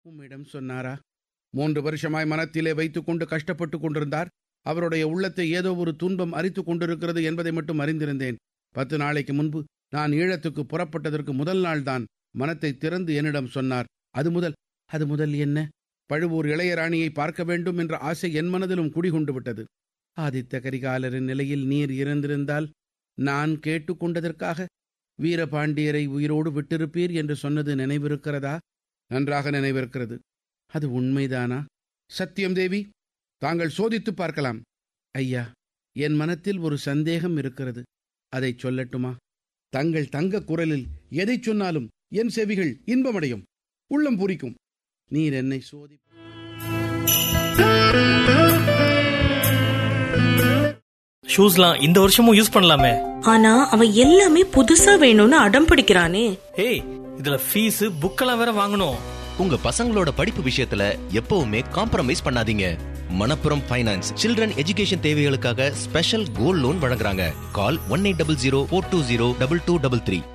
உம்மிடம் சொன்னாரா மூன்று வருஷமாய் மனத்திலே வைத்துக்கொண்டு கஷ்டப்பட்டு கொண்டிருந்தார் அவருடைய உள்ளத்தை ஏதோ ஒரு துன்பம் அரித்துக் கொண்டிருக்கிறது என்பதை மட்டும் அறிந்திருந்தேன் பத்து நாளைக்கு முன்பு நான் ஈழத்துக்கு புறப்பட்டதற்கு முதல் நாள்தான் மனத்தை திறந்து என்னிடம் சொன்னார் அது முதல் அது முதல் என்ன பழுவூர் இளையராணியை பார்க்க வேண்டும் என்ற ஆசை என் மனதிலும் குடிகொண்டு விட்டது ஆதித்த கரிகாலரின் நிலையில் நீர் இருந்திருந்தால் நான் கேட்டுக்கொண்டதற்காக வீரபாண்டியரை உயிரோடு விட்டிருப்பீர் என்று சொன்னது நினைவிருக்கிறதா நன்றாக நினைவிருக்கிறது அது உண்மைதானா சத்தியம் தேவி தாங்கள் சோதித்து பார்க்கலாம் ஐயா என் மனத்தில் ஒரு சந்தேகம் இருக்கிறது அதை சொல்லட்டுமா தங்கள் தங்க குரலில் எதைச் சொன்னாலும் என் செவிகள் இன்பமடையும் உள்ளம் பூரிக்கும் நீர் என்னை சோதி ஷூஸ்லாம் இந்த வருஷமும் யூஸ் பண்ணலாமே ஆனா அவன் எல்லாமே புதுசா வேணும்னு அடம் பிடிக்கிறானே ஏய் இதுல ஃபீஸ் புக்கெல்லாம் வேற வாங்கணும் உங்க பசங்களோட படிப்பு விஷயத்துல எப்பவுமே காம்ப்ரமைஸ் பண்ணாதீங்க மணப்புரம் ஃபைனான்ஸ் சில்ட்ரன் எஜுகேஷன் தேவைகளுக்காக ஸ்பெஷல் கோல்ட் லோன் வழங்குறாங்க call one eight double zero four two zero double two double three